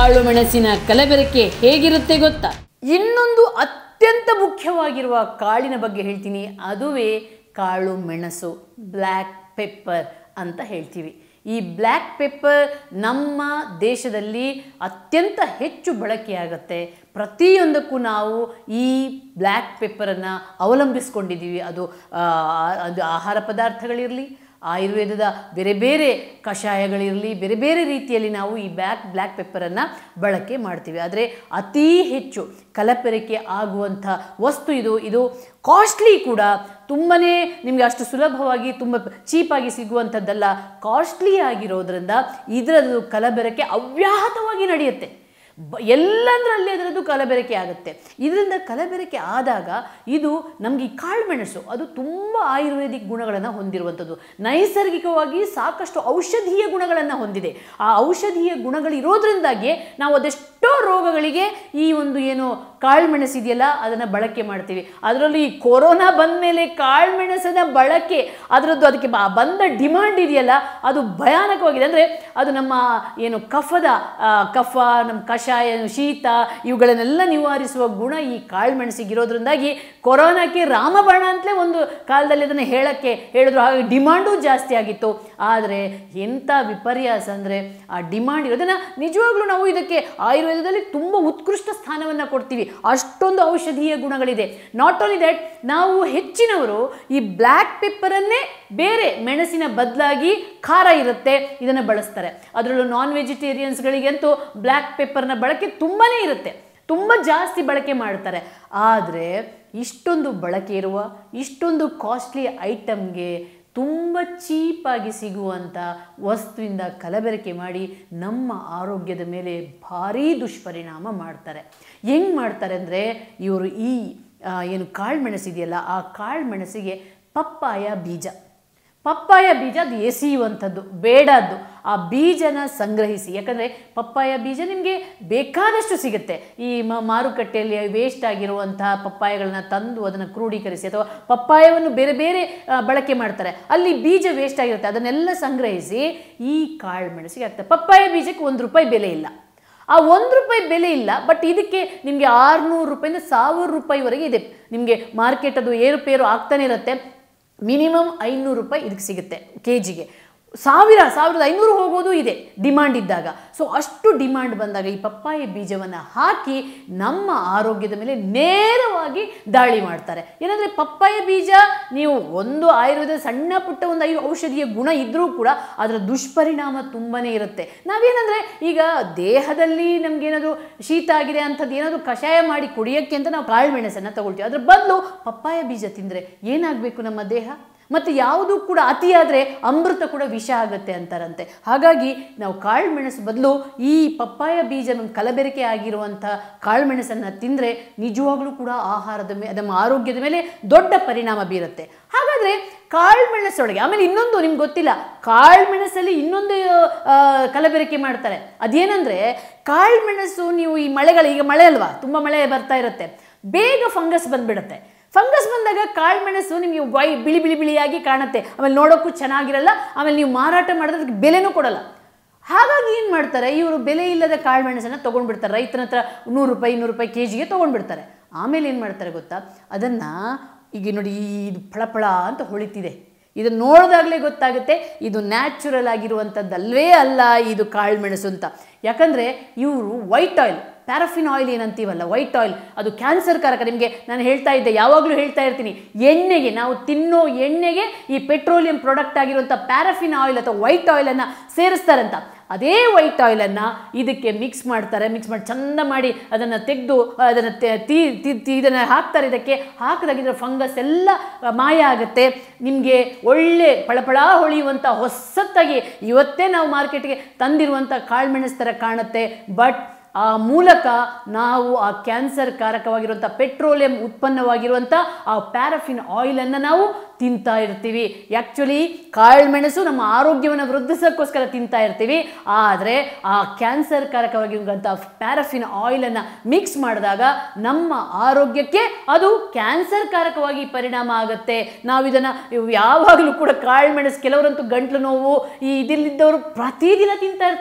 ಕಾಳು ಮೆಣಸಿನ ಕಲಬೆರಕೆ ಹೇಗಿರುತ್ತೆ ಗೊತ್ತಾ ಇನ್ನೊಂದು ಅತ್ಯಂತ ಮುಖ್ಯವಾಗಿರುವ ಕಾಳಿನ ಬಗ್ಗೆ ಹೇಳ್ತೀನಿ ಅದುವೇ ಕಾಳು ಮೆಣಸು ಬ್ಲ್ಯಾಕ್ ಪೆಪ್ಪರ್ ಅಂತ ಹೇಳ್ತೀವಿ ಈ ಬ್ಲ್ಯಾಕ್ ಪೆಪ್ಪರ್ ನಮ್ಮ ದೇಶದಲ್ಲಿ ಅತ್ಯಂತ ಹೆಚ್ಚು ಬಳಕೆಯಾಗುತ್ತೆ ಪ್ರತಿಯೊಂದಕ್ಕೂ ನಾವು ಈ ಬ್ಲ್ಯಾಕ್ ಪೆಪ್ಪರನ್ನು ಅವಲಂಬಿಸ್ಕೊಂಡಿದ್ದೀವಿ ಅದು ಆ, ಅದು ಆಹಾರ ಪದಾರ್ಥಗಳಿರಲಿ ಆಯುರ್ವೇದದ ಬೇರೆ ಬೇರೆ ಕಷಾಯಗಳಿರಲಿ ಬೇರೆ ಬೇರೆ ರೀತಿಯಲ್ಲಿ ನಾವು ಈ ಬ್ಲ್ಯಾಕ್ ಬ್ಲ್ಯಾಕ್ ಪೆಪ್ಪರನ್ನು ಬಳಕೆ ಮಾಡ್ತೀವಿ ಆದರೆ ಅತೀ ಹೆಚ್ಚು ಕಲಪೆರಕೆ ಆಗುವಂಥ ವಸ್ತು ಇದು ಇದು ಕಾಸ್ಟ್ಲಿ ಕೂಡ ತುಂಬಾ ನಿಮಗೆ ಅಷ್ಟು ಸುಲಭವಾಗಿ ತುಂಬ ಚೀಪಾಗಿ ಸಿಗುವಂಥದ್ದಲ್ಲ ಕಾಸ್ಟ್ಲಿ ಆಗಿರೋದ್ರಿಂದ ಇದರದ್ದು ಕಲಬೆರಕೆ ಅವ್ಯಾಹತವಾಗಿ ನಡೆಯುತ್ತೆ ಬ ಎಲ್ಲಂದ್ರಲ್ಲಿ ಅದರದ್ದು ಕಲಬೆರಕೆ ಆಗುತ್ತೆ ಇದರಿಂದ ಕಲಬೆರಕೆ ಆದಾಗ ಇದು ನಮಗೆ ಈ ಕಾಳುಮೆಣಸು ಅದು ತುಂಬ ಆಯುರ್ವೇದಿಕ್ ಗುಣಗಳನ್ನು ಹೊಂದಿರುವಂಥದ್ದು ನೈಸರ್ಗಿಕವಾಗಿ ಸಾಕಷ್ಟು ಔಷಧೀಯ ಗುಣಗಳನ್ನು ಹೊಂದಿದೆ ಆ ಔಷಧೀಯ ಗುಣಗಳಿರೋದ್ರಿಂದಾಗಿ ನಾವು ಅದೆಷ್ಟೋ ರೋಗಗಳಿಗೆ ಈ ಒಂದು ಏನು ಕಾಳುಮೆಣಸು ಇದೆಯಲ್ಲ ಅದನ್ನು ಬಳಕೆ ಮಾಡ್ತೀವಿ ಅದರಲ್ಲೂ ಈ ಕೊರೋನಾ ಬಂದ ಮೇಲೆ ಕಾಳುಮೆಣಸಿನ ಬಳಕೆ ಅದರದ್ದು ಅದಕ್ಕೆ ಬ- ಬಂದ ಡಿಮಾಂಡ್ ಇದೆಯಲ್ಲ ಅದು ಭಯಾನಕವಾಗಿದೆ ಅಂದರೆ ಅದು ನಮ್ಮ ಏನು ಕಫದ ಆ, ಕಫ ನಮ್ಮ ಕಷಾಯ ಶೀತ ಇವುಗಳನ್ನೆಲ್ಲ ನಿವಾರಿಸುವ ಗುಣ ಈ ಕಾಳುಮೆಣಸಿಗೆ ಇರೋದ್ರಿಂದಾಗಿ ಕೊರೋನಾಕ್ಕೆ ರಾಮಬಾಣ ಅಂತಲೇ ಒಂದು ಕಾಲದಲ್ಲಿ ಅದನ್ನು ಹೇಳಕ್ಕೆ ಹೇಳಿದ್ರು ಹಾಗೆ ಡಿಮಾಂಡು ಜಾಸ್ತಿ ಆಗಿತ್ತು ಆದರೆ ಎಂಥ ವಿಪರ್ಯಾಸ ಅಂದರೆ ಆ ಡಿಮಾಂಡ್ ಇರೋದನ್ನು ನಿಜವಾಗ್ಲೂ ನಾವು ಇದಕ್ಕೆ ಆಯುರ್ವೇದದಲ್ಲಿ ತುಂಬ ಉತ್ಕೃಷ್ಟ ಸ್ಥಾನವನ್ನು ಕೊಡ್ತೀವಿ ಅಷ್ಟೊಂದು ಔಷಧೀಯ ಗುಣಗಳಿದೆ ನಾಟ್ ಓನ್ಲಿ ದ್ಯಾಟ್ ನಾವು ಹೆಚ್ಚಿನವರು ಈ ಬ್ಲ್ಯಾಕ್ ಪೆಪ್ಪರನ್ನೇ ಬೇರೆ ಮೆಣಸಿನ ಬದಲಾಗಿ ಖಾರ ಇರುತ್ತೆ ಇದನ್ನು ಬಳಸ್ತಾರೆ ಅದರಲ್ಲೂ ನಾನ್ ವೆಜಿಟೇರಿಯನ್ಸ್ಗಳಿಗಂತೂ ಬ್ಲ್ಯಾಕ್ ಪೆಪ್ಪರ್ನ ಬಳಕೆ ತುಂಬಾ ಇರುತ್ತೆ ತುಂಬ ಜಾಸ್ತಿ ಬಳಕೆ ಮಾಡ್ತಾರೆ ಆದರೆ ಇಷ್ಟೊಂದು ಬಳಕೆ ಇರುವ ಇಷ್ಟೊಂದು ಕಾಸ್ಟ್ಲಿ ಐಟಮ್ಗೆ ತುಂಬ ಚೀಪಾಗಿ ಸಿಗುವಂಥ ವಸ್ತುವಿಂದ ಕಲಬೆರಕೆ ಮಾಡಿ ನಮ್ಮ ಆರೋಗ್ಯದ ಮೇಲೆ ಭಾರೀ ದುಷ್ಪರಿಣಾಮ ಮಾಡ್ತಾರೆ ಹೆಂಗೆ ಮಾಡ್ತಾರೆ ಅಂದರೆ ಇವರು ಈ ಆ, ಏನು ಕಾಳುಮೆಣಸು ಇದೆಯಲ್ಲ ಆ ಕಾಳುಮೆಣಸಿಗೆ ಪಪ್ಪಾಯ ಬೀಜ ಪಪ್ಪಾಯ ಬೀಜ ಅದು ಎಸೆಯುವಂಥದ್ದು ಬೇಡದ್ದು ಆ ಬೀಜನ ಸಂಗ್ರಹಿಸಿ ಯಾಕಂದರೆ ಪಪ್ಪಾಯ ಬೀಜ ನಿಮಗೆ ಬೇಕಾದಷ್ಟು ಸಿಗುತ್ತೆ ಈ ಮ ಮಾರುಕಟ್ಟೆಯಲ್ಲಿ ವೇಸ್ಟ್ ಆಗಿರುವಂತಹ ಪಪ್ಪಾಯಗಳನ್ನ ತಂದು ಅದನ್ನು ಕ್ರೋಢೀಕರಿಸಿ ಅಥವಾ ಪಪ್ಪಾಯವನ್ನು ಬೇರೆ ಬೇರೆ ಆ, ಬಳಕೆ ಮಾಡ್ತಾರೆ ಅಲ್ಲಿ ಬೀಜ ವೇಸ್ಟ್ ಆಗಿರುತ್ತೆ ಅದನ್ನೆಲ್ಲ ಸಂಗ್ರಹಿಸಿ ಈ ಕಾಳು ಮೆಣಸಿಗೆ ಹಾಕ್ತಾರೆ ಪಪ್ಪಾಯ ಬೀಜಕ್ಕೆ ಒಂದು ರೂಪಾಯಿ ಬೆಲೆ ಇಲ್ಲ ಆ ಒಂದು ರೂಪಾಯಿ ಬೆಲೆ ಇಲ್ಲ ಬಟ್ ಇದಕ್ಕೆ ನಿಮಗೆ ಆರುನೂರು ರೂಪಾಯಿಂದ ಸಾವಿರ ರೂಪಾಯಿವರೆಗೆ ಇದೆ ನಿಮಗೆ ಮಾರ್ಕೆಟ್ ಅದು ಏರುಪೇರು ಆಗ್ತಾನೆ ಇರುತ್ತೆ ಮಿನಿಮಮ್ ಐನೂರು ರೂಪಾಯಿ ಇದಕ್ಕೆ ಸಿಗುತ್ತೆ ಕೆ ಜಿಗೆ ಸಾವಿರ ಸಾವಿರದ ಐನೂರು ಹೋಗೋದು ಇದೆ ಡಿಮಾಂಡ್ ಇದ್ದಾಗ ಸೊ ಅಷ್ಟು ಡಿಮಾಂಡ್ ಬಂದಾಗ ಈ ಪಪ್ಪಾಯ ಬೀಜವನ್ನು ಹಾಕಿ ನಮ್ಮ ಆರೋಗ್ಯದ ಮೇಲೆ ನೇರವಾಗಿ ದಾಳಿ ಮಾಡ್ತಾರೆ ಏನಂದರೆ ಪಪ್ಪಾಯ ಬೀಜ ನೀವು ಒಂದು ಆಯುರ್ವೇದ ಸಣ್ಣ ಪುಟ್ಟ ಒಂದು ಐ ಔಷಧಿಯ ಗುಣ ಇದ್ದರೂ ಕೂಡ ಅದರ ದುಷ್ಪರಿಣಾಮ ತುಂಬಾ ಇರುತ್ತೆ ನಾವೇನಂದರೆ ಈಗ ದೇಹದಲ್ಲಿ ನಮಗೇನಾದರೂ ಶೀತ ಆಗಿದೆ ಅಂಥದ್ದು ಏನಾದರೂ ಕಷಾಯ ಮಾಡಿ ಕುಡಿಯೋಕ್ಕೆ ಅಂತ ನಾವು ಕಾಳುಮೆಣಸನ್ನು ತಗೊಳ್ತೀವಿ ಅದ್ರ ಬದಲು ಪಪ್ಪಾಯ ಬೀಜ ತಿಂದರೆ ಏನಾಗಬೇಕು ನಮ್ಮ ದೇಹ ಮತ್ತು ಯಾವುದು ಕೂಡ ಅತಿಯಾದರೆ ಅಮೃತ ಕೂಡ ವಿಷ ಆಗುತ್ತೆ ಅಂತಾರಂತೆ ಹಾಗಾಗಿ ನಾವು ಕಾಳುಮೆಣಸು ಬದಲು ಈ ಪಪ್ಪಾಯ ಬೀಜ ನಮ್ಮ ಕಲಬೆರಕೆ ಆಗಿರುವಂಥ ಕಾಳುಮೆಣಸನ್ನು ತಿಂದರೆ ನಿಜವಾಗ್ಲೂ ಕೂಡ ಆಹಾರದ ಮೇಲೆ ನಮ್ಮ ಆರೋಗ್ಯದ ಮೇಲೆ ದೊಡ್ಡ ಪರಿಣಾಮ ಬೀರುತ್ತೆ ಹಾಗಾದರೆ ಕಾಳುಮೆಣಸೊಳಗೆ ಆಮೇಲೆ ಇನ್ನೊಂದು ನಿಮ್ಗೆ ಗೊತ್ತಿಲ್ಲ ಕಾಳುಮೆಣಸಲ್ಲಿ ಇನ್ನೊಂದು ಆ, ಕಲಬೆರಕೆ ಮಾಡ್ತಾರೆ ಅದೇನೆಂದರೆ ಕಾಳುಮೆಣಸು ನೀವು ಈ ಮಳೆಗಳು ಈಗ ಮಳೆ ಅಲ್ವಾ ತುಂಬ ಮಳೆ ಬರ್ತಾ ಇರುತ್ತೆ ಬೇಗ ಫಂಗಸ್ ಬಂದ್ಬಿಡುತ್ತೆ ಫಂಗಸ್ ಬಂದಾಗ ಕಾಳುಮೆಣಸು ನಿಮಗೆ ವೈ ಬಿಳಿ ಬಿಳಿ ಬಿಳಿಯಾಗಿ ಕಾಣುತ್ತೆ ಆಮೇಲೆ ನೋಡೋಕ್ಕೂ ಚೆನ್ನಾಗಿರಲ್ಲ ಆಮೇಲೆ ನೀವು ಮಾರಾಟ ಮಾಡಿದ್ರೆ ಅದಕ್ಕೆ ಬೆಲೆನೂ ಕೊಡಲ್ಲ ಹಾಗಾಗಿ ಏನು ಮಾಡ್ತಾರೆ ಇವರು ಬೆಲೆ ಇಲ್ಲದ ಕಾಳುಮೆಣಸನ್ನು ತೊಗೊಂಡ್ಬಿಡ್ತಾರೆ ರೈತನ ಹತ್ರ ನೂರು ರೂಪಾಯಿ ಇನ್ನೂರು ರೂಪಾಯಿ ಕೆ ಜಿಗೆ ತೊಗೊಂಡ್ಬಿಡ್ತಾರೆ ಆಮೇಲೆ ಏನು ಮಾಡ್ತಾರೆ ಗೊತ್ತಾ ಅದನ್ನು ಈಗ ನೋಡಿ ಇದು ಫಳಫಳ ಅಂತ ಹೊಳಿತಿದೆ ಇದನ್ನು ನೋಡಿದಾಗಲೇ ಗೊತ್ತಾಗುತ್ತೆ ಇದು ನ್ಯಾಚುರಲ್ ಆಗಿರುವಂಥದ್ದಲ್ವೇ ಅಲ್ಲ ಇದು ಕಾಳುಮೆಣಸು ಅಂತ ಯಾಕಂದರೆ ಇವರು ವೈಟ್ ಆಯಿಲ್ ಪ್ಯಾರಫಿನ್ ಆಯಿಲ್ ಏನಂತೀವಲ್ಲ ವೈಟ್ ಆಯಿಲ್ ಅದು ಕ್ಯಾನ್ಸರ್ ಕಾರಕ ನಿಮಗೆ ನಾನು ಹೇಳ್ತಾ ಇದ್ದೆ ಯಾವಾಗಲೂ ಹೇಳ್ತಾ ಇರ್ತೀನಿ ಎಣ್ಣೆಗೆ ನಾವು ತಿನ್ನೋ ಎಣ್ಣೆಗೆ ಈ ಪೆಟ್ರೋಲಿಯಂ ಪ್ರಾಡಕ್ಟ್ ಆಗಿರುವಂಥ ಪ್ಯಾರಫಿನ್ ಆಯಿಲ್ ಅಥವಾ ವೈಟ್ ಆಯಿಲನ್ನು ಸೇರಿಸ್ತಾರಂತ ಅದೇ ವೈಟ್ ಆಯಿಲನ್ನು ಇದಕ್ಕೆ ಮಿಕ್ಸ್ ಮಾಡ್ತಾರೆ ಮಿಕ್ಸ್ ಮಾಡಿ ಚಂದ ಮಾಡಿ ಅದನ್ನು ತೆಗೆದು ಅದನ್ನು ತೀ ತಿ- ತಿ- ಇದನ್ನು ಹಾಕ್ತಾರೆ ಇದಕ್ಕೆ ಹಾಕಿದಾಗಿದ್ರೆ ಫಂಗಸ್ ಎಲ್ಲ ಮಾಯ ಆಗುತ್ತೆ ನಿಮಗೆ ಒಳ್ಳೆ ಫಳಫಳ ಹೊಳೆಯುವಂಥ ಹೊಸತ್ತಾಗಿ ಇವತ್ತೇ ನಾವು ಮಾರ್ಕೆಟ್ಗೆ ತಂದಿರುವಂಥ ಕಾಳುಮೆಣಸು ಥರ ಕಾಣುತ್ತೆ ಬಟ್ ಆ ಮೂಲಕ ನಾವು ಆ ಕ್ಯಾನ್ಸರ್ ಕಾರಕವಾಗಿರುವಂಥ ಪೆಟ್ರೋಲಿಯಂ ಉತ್ಪನ್ನವಾಗಿರುವಂಥ ಆ ಪ್ಯಾರಫಿನ್ ಆಯಿಲನ್ನು ನಾವು ತಿಂತಾ ಇರ್ತೀವಿ ಆ್ಯಕ್ಚುಲಿ ಕಾಳುಮೆಣಸು ನಮ್ಮ ಆರೋಗ್ಯವನ್ನು ವೃದ್ಧಿಸೋಕ್ಕೋಸ್ಕರ ತಿಂತಾ ಇರ್ತೀವಿ ಆದರೆ ಆ ಕ್ಯಾನ್ಸರ್ ಕಾರಕವಾಗಿರುವಂಥ ಪ್ಯಾರಫಿನ್ ಆಯಿಲನ್ನು ಮಿಕ್ಸ್ ಮಾಡಿದಾಗ ನಮ್ಮ ಆರೋಗ್ಯಕ್ಕೆ ಅದು ಕ್ಯಾನ್ಸರ್ ಕಾರಕವಾಗಿ ಪರಿಣಾಮ ಆಗುತ್ತೆ ನಾವು ಇದನ್ನು ಯಾವಾಗಲೂ ಕೂಡ ಕಾಳುಮೆಣಸು ಕೆಲವರಂತೂ ಗಂಟ್ಲು ನೋವು ಈ ಇದಿಲ್ಲಿದ್ದವರು ಪ್ರತಿದಿನ ತಿಂತಾ ಇರ್ತಾರೆ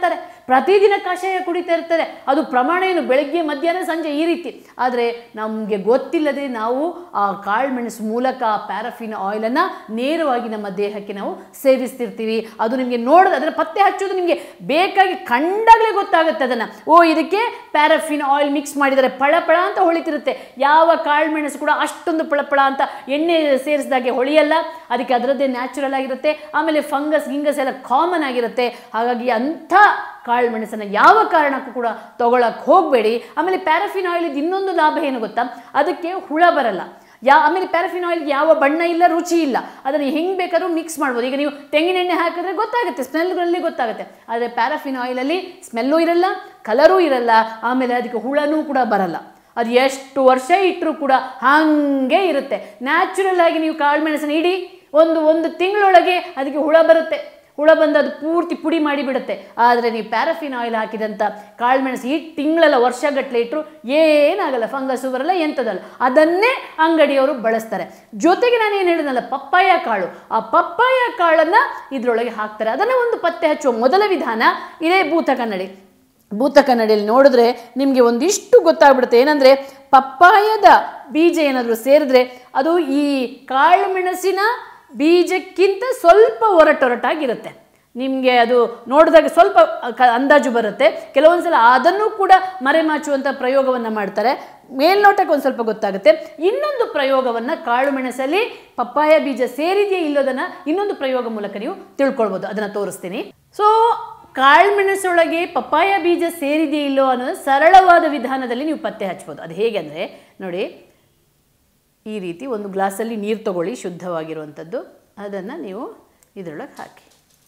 ಪ್ರತಿದಿನ ಕಷಾಯ ಕುಡಿತಾ ಇರ್ತಾರೆ ಅದು ಪ್ರಮಾಣ ಏನು ಬೆಳಗ್ಗೆ ಮಧ್ಯಾಹ್ನ ಸಂಜೆ ಈ ರೀತಿ ಆದರೆ ನಮಗೆ ಗೊತ್ತಿಲ್ಲದೆ ನಾವು ಆ ಕಾಳುಮೆಣಸು ಮೂಲಕ ಪ್ಯಾರಫಿನ್ ಆಯಿಲನ್ನು ನೇರವಾಗಿ ನಮ್ಮ ದೇಹಕ್ಕೆ ನಾವು ಸೇವಿಸ್ತಿರ್ತೀವಿ ಅದು ನಿಮಗೆ ನೋಡೋದು ಅದರ ಪತ್ತೆ ಹಚ್ಚೋದು ನಿಮಗೆ ಬೇಕಾಗಿ ಕಂಡಾಗಲೇ ಗೊತ್ತಾಗುತ್ತೆ ಅದನ್ನು ಓ ಇದಕ್ಕೆ ಪ್ಯಾರಫಿನ್ ಆಯಿಲ್ ಮಿಕ್ಸ್ ಮಾಡಿದರೆ ಪಳಪಳ ಅಂತ ಹೊಳಿತಿರುತ್ತೆ ಯಾವ ಕಾಳುಮೆಣಸು ಕೂಡ ಅಷ್ಟೊಂದು ಪಳಪಳ ಅಂತ ಎಣ್ಣೆ ಸೇರಿಸಿದಾಗೆ ಹೊಳಿಯಲ್ಲ ಅದಕ್ಕೆ ಅದರದ್ದೇ ನ್ಯಾಚುರಲ್ ಆಗಿರುತ್ತೆ ಆಮೇಲೆ ಫಂಗಸ್ ಗಿಂಗಸ್ ಎಲ್ಲ ಕಾಮನ್ ಆಗಿರುತ್ತೆ ಹಾಗಾಗಿ ಅಂಥ ಕಾಳು ಮೆಣಸನ್ನು ಯಾವ ಕಾರಣಕ್ಕೂ ಕೂಡ ತಗೊಳಕ್ಕೆ ಹೋಗಬೇಡಿ ಆಮೇಲೆ ಪ್ಯಾರಫಿನ್ ಆಯಿಲ್ ಇನ್ನೊಂದು ಲಾಭ ಏನು ಗೊತ್ತಾ ಅದಕ್ಕೆ ಹುಳ ಬರಲ್ಲ ಯಾ ಆಮೇಲೆ ಪ್ಯಾರಫಿನ್ ಆಯಿಲ್ಗೆ ಯಾವ ಬಣ್ಣ ಇಲ್ಲ ರುಚಿ ಇಲ್ಲ ಅದನ್ನು ಹೆಂಗೆ ಬೇಕಾದ್ರೂ ಮಿಕ್ಸ್ ಮಾಡ್ಬೋದು ಈಗ ನೀವು ತೆಂಗಿನ ಎಣ್ಣೆ ಹಾಕಿದ್ರೆ ಗೊತ್ತಾಗುತ್ತೆ ಸ್ಮೆಲ್ಗಳಲ್ಲಿ ಗೊತ್ತಾಗುತ್ತೆ ಆದರೆ ಪ್ಯಾರಫಿನ್ ಆಯಿಲಲ್ಲಿ ಸ್ಮೆಲ್ಲೂ ಇರಲ್ಲ ಕಲರೂ ಇರಲ್ಲ ಆಮೇಲೆ ಅದಕ್ಕೆ ಹುಳನೂ ಕೂಡ ಬರಲ್ಲ ಅದು ಎಷ್ಟು ವರ್ಷ ಇಟ್ಟರೂ ಕೂಡ ಹಾಗೆ ಇರುತ್ತೆ ನ್ಯಾಚುರಲ್ ಆಗಿ ನೀವು ಕಾಳು ಮೆಣಸನ್ನು ಇಡಿ ಒಂದು ಒಂದು ತಿಂಗಳೊಳಗೆ ಅದಕ್ಕೆ ಹುಳ ಬರುತ್ತೆ ಹುಳ ಬಂದು ಅದು ಪೂರ್ತಿ ಪುಡಿ ಮಾಡಿಬಿಡುತ್ತೆ ಆದರೆ ನೀವು ಪ್ಯಾರಫಿನ್ ಆಯಿಲ್ ಹಾಕಿದಂಥ ಕಾಳುಮೆಣಸು ಈ ತಿಂಗಳೆಲ್ಲ ವರ್ಷಗಟ್ಟಲೆ ಇಟ್ಟರು ಏನಾಗಲ್ಲ ಫಂಗಸ್ಸು ಬರಲ್ಲ ಎಂಥದಲ್ಲ ಅದನ್ನೇ ಅಂಗಡಿಯವರು ಬಳಸ್ತಾರೆ ಜೊತೆಗೆ ನಾನು ಏನು ಹೇಳಿದ್ನಲ್ಲ ಪಪ್ಪಾಯ ಕಾಳು ಆ ಪಪ್ಪಾಯ ಕಾಳನ್ನು ಇದರೊಳಗೆ ಹಾಕ್ತಾರೆ ಅದನ್ನು ಒಂದು ಪತ್ತೆ ಹಚ್ಚುವ ಮೊದಲ ವಿಧಾನ ಇದೇ ಭೂತ ಕನ್ನಡಿ ಭೂತ ಕನ್ನಡಿಯಲ್ಲಿ ನೋಡಿದ್ರೆ ನಿಮಗೆ ಒಂದಿಷ್ಟು ಗೊತ್ತಾಗ್ಬಿಡುತ್ತೆ ಏನಂದರೆ ಪಪ್ಪಾಯದ ಬೀಜ ಏನಾದರೂ ಸೇರಿದ್ರೆ ಅದು ಈ ಕಾಳು ಮೆಣಸಿನ ಬೀಜಕ್ಕಿಂತ ಸ್ವಲ್ಪ ಒರಟೊರಟಾಗಿರುತ್ತೆ ನಿಮಗೆ ಅದು ನೋಡಿದಾಗ ಸ್ವಲ್ಪ ಕ ಅಂದಾಜು ಬರುತ್ತೆ ಕೆಲವೊಂದು ಸಲ ಅದನ್ನು ಕೂಡ ಮರೆಮಾಚುವಂಥ ಪ್ರಯೋಗವನ್ನು ಮಾಡ್ತಾರೆ ಮೇಲ್ನೋಟಕ್ಕೆ ಒಂದು ಸ್ವಲ್ಪ ಗೊತ್ತಾಗುತ್ತೆ ಇನ್ನೊಂದು ಪ್ರಯೋಗವನ್ನು ಕಾಳು ಮೆಣಸಲ್ಲಿ ಪಪ್ಪಾಯ ಬೀಜ ಸೇರಿದೆಯೇ ಇಲ್ಲೋದನ್ನು ಇನ್ನೊಂದು ಪ್ರಯೋಗ ಮೂಲಕ ನೀವು ತಿಳ್ಕೊಳ್ಬೋದು ಅದನ್ನು ತೋರಿಸ್ತೀನಿ ಸೊ ಕಾಳುಮೆಣಸೊಳಗೆ ಪಪ್ಪಾಯ ಬೀಜ ಸೇರಿದೆಯೇ ಇಲ್ಲೋ ಅನ್ನೋದು ಸರಳವಾದ ವಿಧಾನದಲ್ಲಿ ನೀವು ಪತ್ತೆ ಹಚ್ಬೋದು ಅದು ಹೇಗೆ ಅಂದರೆ ನೋಡಿ ಈ ರೀತಿ ಒಂದು ಗ್ಲಾಸಲ್ಲಿ ನೀರು ತಗೊಳ್ಳಿ ಶುದ್ಧವಾಗಿರುವಂಥದ್ದು ಅದನ್ನು ನೀವು ಇದರೊಳಗೆ ಹಾಕಿ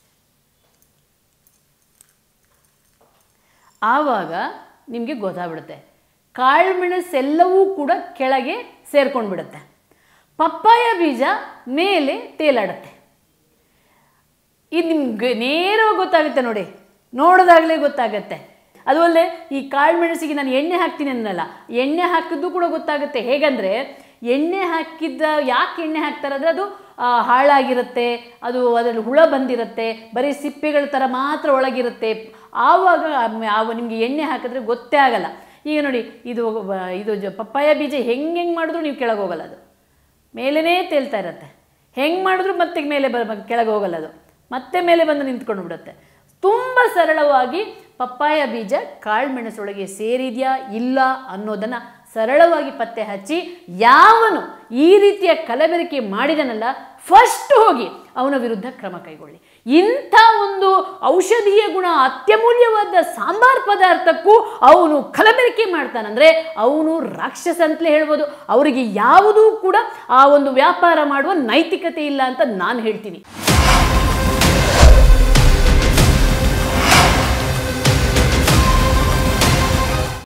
ಆವಾಗ ನಿಮಗೆ ಗೊತ್ತಾಗ್ಬಿಡುತ್ತೆ ಕಾಳುಮೆಣಸೆಲ್ಲವೂ ಕೂಡ ಕೆಳಗೆ ಸೇರ್ಕೊಂಡು ಬಿಡುತ್ತೆ ಪಪ್ಪಾಯ ಬೀಜ ಮೇಲೆ ತೇಲಾಡುತ್ತೆ ಇದು ನಿಮ್ಗೆ ನೇರವಾಗಿ ಗೊತ್ತಾಗುತ್ತೆ ನೋಡಿ ನೋಡಿದಾಗಲೇ ಗೊತ್ತಾಗುತ್ತೆ ಅದು ಅಲ್ಲದೆ ಈ ಕಾಳು ಮೆಣಸಿಗೆ ನಾನು ಎಣ್ಣೆ ಹಾಕ್ತೀನಿ ಅನ್ನಲ್ಲ ಎಣ್ಣೆ ಹಾಕಿದ್ದು ಕೂಡ ಗೊತ್ತಾಗುತ್ತೆ ಹೇಗಂದರೆ ಎಣ್ಣೆ ಹಾಕಿದ್ದ ಯಾಕೆ ಎಣ್ಣೆ ಹಾಕ್ತಾರೆ ಅಂದರೆ ಅದು ಆ, ಹಾಳಾಗಿರುತ್ತೆ ಅದು ಅದರಲ್ಲಿ ಹುಳ ಬಂದಿರುತ್ತೆ ಬರೀ ಸಿಪ್ಪೆಗಳ ಥರ ಮಾತ್ರ ಒಳಗಿರುತ್ತೆ ಆವಾಗ ಆವ ನಿಮಗೆ ಎಣ್ಣೆ ಹಾಕಿದ್ರೆ ಗೊತ್ತೇ ಆಗಲ್ಲ ಈಗ ನೋಡಿ ಇದು ಬ- ಇದು ಜ- ಪಪ್ಪಾಯ ಬೀಜ ಹೆಂಗೆ ಹೆಂಗೆ ಮಾಡಿದ್ರು ನೀವು ಕೆಳಗೆ ಹೋಗಲ್ಲ ಅದು ಮೇಲೇ ತೇಲ್ತಾ ಇರುತ್ತೆ ಹೆಂಗೆ ಮಾಡಿದ್ರು ಮತ್ತೆ ಮೇಲೆ ಬ ಕೆಳಗೆ ಹೋಗಲ್ಲ ಅದು ಮತ್ತೆ ಮೇಲೆ ಬಂದು ನಿಂತ್ಕೊಂಡು ಬಿಡುತ್ತೆ ತುಂಬ ಸರಳವಾಗಿ ಪಪ್ಪಾಯ ಬೀಜ ಕಾಳುಮೆಣಸೊಳಗೆ ಸೇರಿದೆಯಾ ಇಲ್ಲ ಅನ್ನೋದನ್ನು ಸರಳವಾಗಿ ಪತ್ತೆ ಹಚ್ಚಿ ಯಾವನು ಈ ರೀತಿಯ ಕಲಬೆರಕೆ ಮಾಡಿದನಲ್ಲ ಫಸ್ಟ್ ಹೋಗಿ ಅವನ ವಿರುದ್ಧ ಕ್ರಮ ಕೈಗೊಳ್ಳಿ ಇಂಥ ಒಂದು ಔಷಧೀಯ ಗುಣ ಅತ್ಯಮೂಲ್ಯವಾದ ಸಾಂಬಾರ್ ಪದಾರ್ಥಕ್ಕೂ ಅವನು ಕಲಬೆರಕೆ ಮಾಡ್ತಾನಂದ್ರೆ ಅವನು ರಾಕ್ಷಸ ಅಂತಲೇ ಹೇಳ್ಬೋದು ಅವರಿಗೆ ಯಾವುದೂ ಕೂಡ ಆ ಒಂದು ವ್ಯಾಪಾರ ಮಾಡುವ ನೈತಿಕತೆ ಇಲ್ಲ ಅಂತ ನಾನು ಹೇಳ್ತೀನಿ